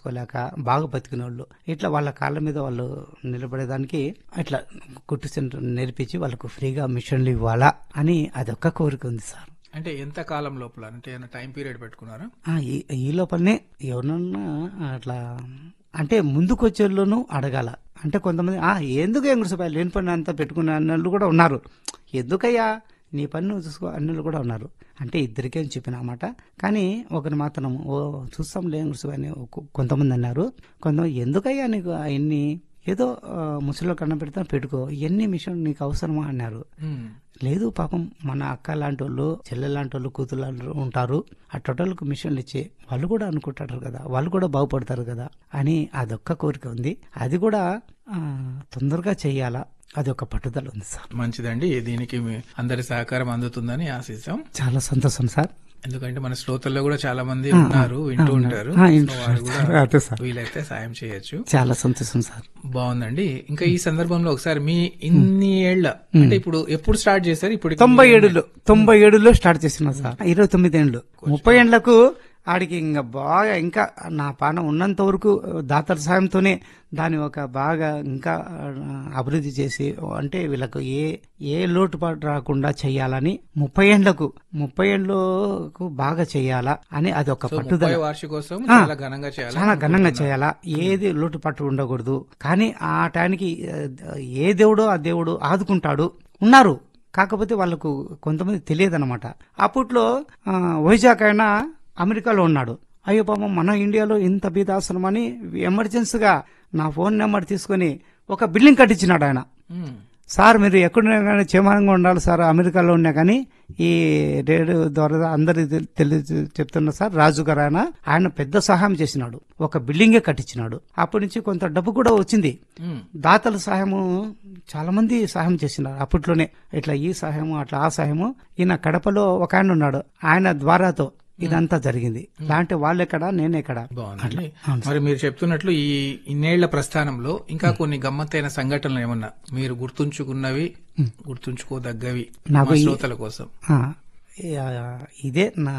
చేసుకోలేక బాగా బతికిన వాళ్ళు ఇట్లా వాళ్ళ కాళ్ళ మీద వాళ్ళు నిలబడేదానికి ఇట్లా కుట్టు సెంటర్ నేర్పించి వాళ్ళకు ఫ్రీగా మిషన్లు ఇవ్వాలా అని అదొక్క కోరిక ఉంది సార్ అంటే ఎంత కాలం లోపల అంటే ఏమైనా టైం పీరియడ్ పెట్టుకున్నారా ఆ, ఈ ఈ లోపలనే ఎవరన్నా అట్లా అంటే ముందుకు వచ్చేళ్ళను అడగాల అంటే కొంతమంది ఆ ఎందుకు ఎంగుడిసిపోయి లేని పని అంతా పెట్టుకునే అన్నోళ్ళు కూడా ఉన్నారు ఎందుకయ్యా నీ పని నువ్వు చూసుకో అన్నోళ్ళు కూడా ఉన్నారు అంటే ఇద్దరికే చెప్పినమాట కానీ ఒకరు మాత్రం ఓ చూస్తాం లేంగుడిసిపోయి కొంతమంది అన్నారు కొంతమంది ఎందుకయ్యా నీకు అవన్నీ ఏదో ముసలిలో కన్న పెడతా పెట్టుకో ఎన్ని మిషన్ నీకు అవసరమా అన్నారు ఉమ్. లేదు పాపం మన అక్క లాంటి వాళ్ళు చెల్లె లాంటి వాళ్ళు కూతురు లాంటి వాళ్ళు ఉంటారు ఆ టోటల్కు మిషన్లు ఇచ్చి వాళ్ళు కూడా అనుకుంటారు కదా వాళ్ళు కూడా బాగుపడతారు కదా అని అదొక్క కోరిక ఉంది అది కూడా ఆ, తొందరగా చెయ్యాలా అది ఒక పట్టుదల ఉంది సార్ మంచిదండి దీనికి మీ అందరి సహకారం అందుతుందని ఆశిస్తాం చాలా సంతోషం సార్ ఎందుకంటే మన శ్రోతల్లో కూడా చాలా మంది ఉన్నారు వింటూ ఉంటారు ఆ, సో వింటున్నారు వారు కూడా సార్. అదే సార్ వీలైతే సాయం చేయొచ్చు చాలా సంతోషం సార్ బాగుందండి ఇంకా ఈ సందర్భంలో ఒకసారి మీ ఇన్ని ఏళ్ల అంటే ఇప్పుడు ఎప్పుడు స్టార్ట్ చేశారు ఇప్పుడు తొంభై ఏడులో తొంభై ఏడులో స్టార్ట్ చేసిన సార్ ఇరవై తొమ్మిది ఏండ్లు ముప్పై ఏండ్లకు ఆడికి ఇంకా బాగా ఇంకా నా పానం ఉన్నంత వరకు దాతల సాయంతోనే దాన్ని ఒక బాగా ఇంకా ఆ, అభివృద్ధి చేసి అంటే వీళ్ళకు ఏ ఏ లోటుపాటు రాకుండా చెయ్యాలని ముప్పై ఏండ్లకు ముప్పై ఏండ్లకు బాగా చెయ్యాలా అని అది ఒక పట్టుదల ముప్పై వార్షికోత్సవం చాలా ఘనంగా చేయాలి చాలా ఘనంగా చేయాలా ఏది లోటుపాటు ఉండకూడదు కానీ ఆ టైంకి ఆ, ఏ దేవుడో ఆ దేవుడు ఆదుకుంటాడు ఉన్నారు కాకపోతే వాళ్ళకు కొంతమంది తెలియదు అనమాట అప్పట్లో ఆ, వైజాగ్ అయినా అమెరికాలో ఉన్నాడు అయ్యో పాపం మన ఇండియాలో ఇంత బీదాసనం అని ఎమర్జెన్సీగా నా ఫోన్ నెంబర్ తీసుకొని ఒక బిల్డింగ్ కట్టించినాడు ఆయన ఉమ్. సార్ మీరు ఎక్కడున్నా కానీ క్షేమంగా ఉండాలి సార్ అమెరికాలో ఉన్నా కానీ ఈ రేడియో ద్వారా అందరి తెలియ చెప్తున్నా సార్ రాజు గారు ఆయన ఆయన పెద్ద సహాయం చేసినాడు ఒక బిల్డింగే కట్టించినాడు అప్పటి నుంచి కొంత డబ్బు కూడా వచ్చింది ఉమ్. దాతల సహాయము చాలా మంది సహాయం చేసినారు అప్పట్లోనే ఇట్లా ఈ సహాయము అట్లా ఆ సహాయము ఈయన కడపలో ఒక ఆయన ఉన్నాడు ఆయన ద్వారాతో ఇదంతా జరిగింది లాంటి వాళ్ళెక్కడ నేనెక్కడ బాగుందండి మరి మీరు చెప్తున్నట్లు ఈ ఇన్నేళ్ల ప్రస్థానంలో ఇంకా కొన్ని గమ్మత్తైన సంఘటనలు ఏమన్నా మీరు గుర్తుంచుకున్నవి గుర్తుంచుకోదగ్గవి నాకు మా ఈ- శ్రోతల కోసం ఆ, ఆ, ఇదే నా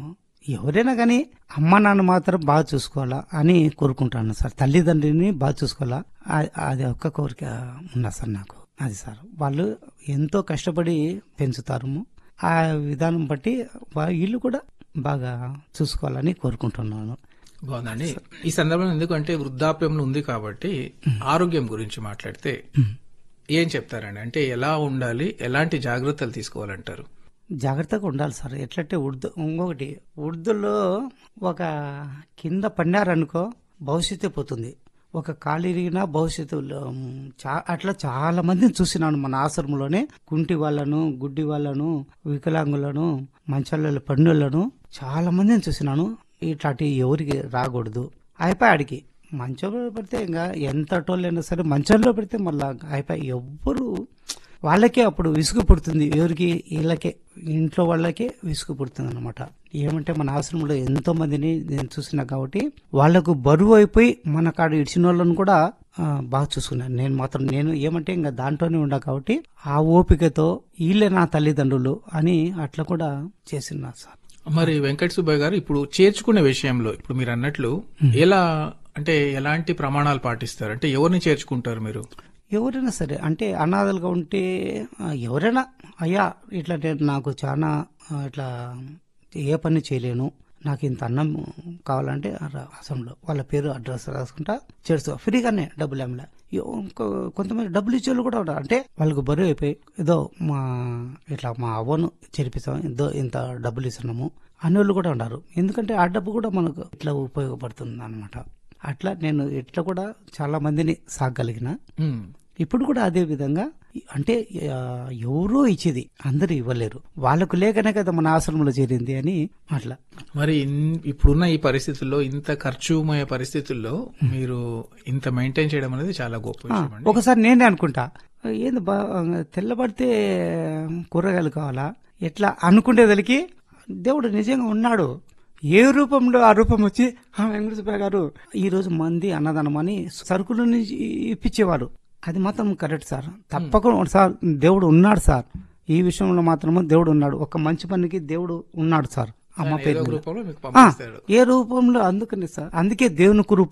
ఎవరైనా కానీ అమ్మ నాన్న మాత్రం బాగా చూసుకోవాలా అని కోరుకుంటాను సార్ తల్లిదండ్రిని బాగా చూసుకోవాలా ఆ- అది ఒక్క కోరిక ఉన్నా సార్ నాకు అది సార్ వాళ్ళు ఎంతో కష్టపడి పెంచుతారు ఆ విధానం బట్టి వా- వీళ్ళు కూడా బాగా చూసుకోవాలని కోరుకుంటున్నాను బాగుందండి ఈ సందర్భంలో ఎందుకంటే వృద్ధాప్యంలో ఉంది కాబట్టి ఆరోగ్యం గురించి మాట్లాడితే ఏం చెప్తారండి అంటే ఎలా ఉండాలి ఎలాంటి జాగ్రత్తలు తీసుకోవాలంటారు జాగ్రత్తగా ఉండాలి సార్ ఎట్లంటే ఉర్దు ఇంకొకటి ఉర్దులో ఒక కింద పడినారనుకో భవిష్యత్తే పోతుంది ఒక కాలు ఇరిగినా భవిష్యత్తులో ఉమ్, చా అట్లా చాలా మందిని చూసినాను మన ఆశ్రమంలోనే కుంటి వాళ్ళను గుడ్డి వాళ్ళను వికలాంగులను మంచాల పన్నులను చాలా మందిని చూసినాను ఇట్లాంటి ఎవరికి రాకూడదు అయిపోయి ఆడికి మంచంలో పెడితే ఇంకా ఎంత టోళ్ళైనా సరే మంచంలో పెడితే మళ్ళా అయిపోయి ఎవ్వరు వాళ్ళకే అప్పుడు విసుగు పుడుతుంది ఎవరికి వీళ్ళకే ఇంట్లో వాళ్ళకే విసుగు పుడుతుంది అనమాట ఏమంటే మన ఆశ్రమంలో ఎంతో మందిని నేను చూసినా కాబట్టి వాళ్ళకు బరువు అయిపోయి మన కాడ ఇడిచిన వాళ్ళని కూడా ఆ, బాగా చూసుకున్నాను నేను మాత్రం నేను ఏమంటే ఇంకా దాంట్లోనే ఉండా కాబట్టి ఆ ఓపికతో వీళ్ళే నా తల్లిదండ్రులు అని అట్లా కూడా చేసినా సార్ మరి వెంకట సుబ్బయ్య గారు ఇప్పుడు చేర్చుకునే విషయంలో ఇప్పుడు మీరు అన్నట్లు ఎలా అంటే ఎలాంటి ప్రమాణాలు పాటిస్తారు అంటే ఎవరిని చేర్చుకుంటారు మీరు ఎవరైనా సరే అంటే అనాథలుగా ఉంటే ఆ, ఎవరైనా అయ్యా ఇట్లా నేను నాకు చాలా ఆ, ఇట్లా ఏ పని చేయలేను నాకు ఇంత అన్నం కావాలంటే రా- అసంలో వాళ్ళ పేరు అడ్రస్ రాసుకుంటా చేరుస్తా ఫ్రీగానే డబ్బులు ఏమిలే ఇంకో కొంతమంది డబ్బులు ఇచ్చేవాళ్ళు కూడా ఉన్నారు అంటే వాళ్ళకు బరువు అయిపోయి ఏదో మా ఇట్లా మా అవ్వను చేర్పిస్తాం ఏదో ఇంత డబ్బులు ఇస్తున్నాము అనేవాళ్ళు కూడా ఉన్నారు ఎందుకంటే ఆ డబ్బు కూడా మనకు ఇట్లా ఉపయోగపడుతుంది అనమాట అట్లా నేను ఇట్లా కూడా చాలా మందిని సాగలిగిన ఉమ్. ఇప్పుడు కూడా అదే విధంగా అంటే ఆ, ఎవరో ఇచ్చేది అందరూ ఇవ్వలేరు వాళ్ళకు లేకనే కదా మన ఆశ్రమంలో చేరింది అని అట్లా మరి ఇన్- ఇప్పుడున్న ఈ పరిస్థితుల్లో ఇంత ఖర్చుమయ పరిస్థితుల్లో మీరు ఇంత మెయింటైన్ చేయడం అనేది చాలా గొప్ప ఆ, విషయం అండి ఒకసారి నేనే అనుకుంటా ఏంది బా తెల్లబడితే కూరగాయలు కావాలా ఎట్లా అనుకునేదలికి దేవుడు నిజంగా ఉన్నాడు ఏ రూపంలో ఆ రూపం వచ్చి "ఆ, వెంకటేశ్వర గారు ఈ రోజు మంది అన్నదానం అని సరుకుల నుంచి ఇప్పించేవారు అది మాత్రం కరెక్ట్ సార్ తప్పకుండా సార్ దేవుడు ఉన్నాడు సార్ ఈ విషయంలో మాత్రమే దేవుడు ఉన్నాడు ఒక మంచి పనికి దేవుడు ఉన్నాడు సార్ అమ్మ ఏదో పేరు ఒక మీద. రూపంలో మీకు ఆ, పంపిస్తాడు ఏ రూపంలో అందుకని సార్ అందుకే దేవుని కృప